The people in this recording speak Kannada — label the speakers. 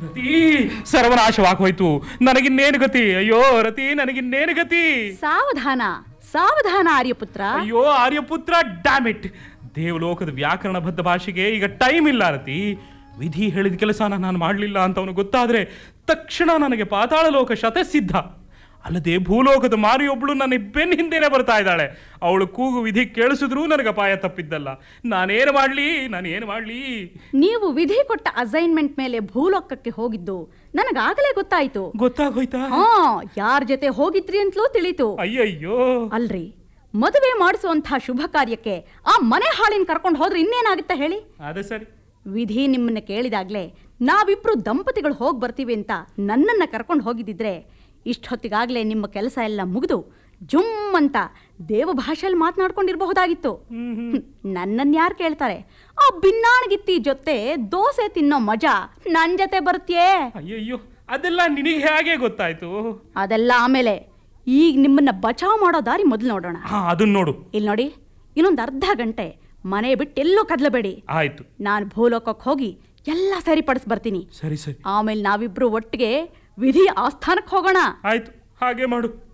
Speaker 1: ರತಿ ಸರ್ವನಾಶವಾಗೋಯ್ತು ನನಗಿನ್ನೇನು ಗತಿ ಅಯ್ಯೋ ರತಿ ನನಗಿನ್ನೇನು ಗತಿ
Speaker 2: ಸಾವಧಾನ ಸಾವಧಾನ ಆರ್ಯಪುತ್ರ
Speaker 1: ಅಯ್ಯೋ ಆರ್ಯಪುತ್ರ ಡ್ಯಾಮಿಟ್ ದೇವಲೋಕದ ವ್ಯಾಕರಣಬದ್ಧ ಭಾಷೆಗೆ ಈಗ ಟೈಮ್ ಇಲ್ಲ ರತಿ ವಿಧಿ ಹೇಳಿದ ಕೆಲಸನ ನಾನು ಮಾಡಲಿಲ್ಲ ಅಂತ ಅವನು ಗೊತ್ತಾದ್ರೆ ತಕ್ಷಣ ನನಗೆ ಪಾತಾಳ ಲೋಕ ಶತಸಿದ್ಧ ಅಲ್ಲದೆ ಭೂಲೋಕದ ಮಾರಿಯೊಬ್ಳು ನನ್ನ ಬೆನ್ನ ಹಿಂದೆನೆ ಬರ್ತಾ ಇದ್ದಾಳೆ ಅವಳು ಕೂಗು ವಿಧಿ ಕೇಳಿಸಿದ್ರೂ ನನಗೆ ಅಪಾಯ ತಪ್ಪಿದ್ದಲ್ಲ ನಾನೇನು ಮಾಡ್ಲಿ ನಾನೇನು ಮಾಡ್ಲಿ
Speaker 2: ನೀವು ವಿಧಿ ಕೊಟ್ಟ ಅಸೈನ್ಮೆಂಟ್ ಮೇಲೆ ಭೂಲೋಕಕ್ಕೆ ಹೋಗಿದ್ದು ನನಗಾಗಲೇ ಗೊತ್ತಾಯ್ತು
Speaker 1: ಗೊತ್ತಾಗೋಯ್ತಾ
Speaker 2: ಹಾ ಯಾರ ಜೊತೆ ಹೋಗಿದ್ರಿ ಅಂತಲೂ ತಿಳಿತು
Speaker 1: ಅಯ್ಯಯ್ಯೋ
Speaker 2: ಅಲ್ರಿ ಮದುವೆ ಮಾಡಿಸುವಂತಹ ಶುಭ ಕಾರ್ಯಕ್ಕೆ ಆ ಮನೆ ಹಾಳಿನ ಕರ್ಕೊಂಡು ಹೋದ್ರೆ ಇನ್ನೇನಾಗುತ್ತೆ ಹೇಳಿ
Speaker 1: ಅದೇ ಸರಿ
Speaker 2: ವಿಧಿ ನಿಮ್ಮನ್ನ ಕೇಳಿದಾಗ್ಲೇ ನಾವಿಬ್ರು ದಂಪತಿಗಳು ಹೋಗಿ ಬರ್ತೀವಿ ಅಂತ ನನ್ನನ್ನ ಕರ್ಕೊಂಡು ಹೋಗಿದ್ದಿದ್ರೆ ಇಷ್ಟೊತ್ತಿಗಾಗ್ಲೇ ನಿಮ್ಮ ಕೆಲಸ ಎಲ್ಲ ಮುಗಿದು ಜುಮ್ ಅಂತ ದೇವ ಭಾಷೆಯಲ್ಲಿ ಮಾತನಾಡ್ಕೊಂಡಿರಬಹುದಾಗಿತ್ತು ನನ್ನನ್ನು ಯಾರು ಕೇಳ್ತಾರೆ ಆ ಬಿನ್ನಾಣಗಿತ್ತಿ ಜೊತೆ ದೋಸೆ ತಿನ್ನೋ ಮಜಾ ನನ್ನ ಜೊತೆ ಬರ್ತೀಯೇ
Speaker 1: ಅಯ್ಯಯ್ಯೋ ಅದೆಲ್ಲ ನಿನಗೆ ಹೇಗೆ ಗೊತ್ತಾಯ್ತು
Speaker 2: ಅದೆಲ್ಲ ಆಮೇಲೆ ಈಗ ನಿಮ್ಮನ್ನ ಬಚಾವ್ ಮಾಡೋ ದಾರಿ ಮೊದಲು ನೋಡೋಣ
Speaker 1: ಹಾ ಅದನ್ನ ನೋಡು
Speaker 2: ಇಲ್ಲಿ ನೋಡಿ ಇನ್ನೊಂದು ಅರ್ಧ ಗಂಟೆ ಮನೆ ಬಿಟ್ಟು ಎಲ್ಲೂ ಕದಲಬೇಡಿ
Speaker 1: ಆಯ್ತು
Speaker 2: ನಾನು ಭೂಲೋಕಕ್ಕೆ ಹೋಗಿ ಎಲ್ಲ ಸರಿಪಡಿಸ್ ಬರ್ತೀನಿ
Speaker 1: ಸರಿ ಸರಿ
Speaker 2: ಆಮೇಲೆ ನಾವಿಬ್ರು ಒಟ್ಟಿಗೆ ವಿಧಿ ಆಸ್ಥಾನಕ್ಕೆ ಹೋಗೋಣ
Speaker 1: ಆಯ್ತು ಹಾಗೆ ಮಾಡು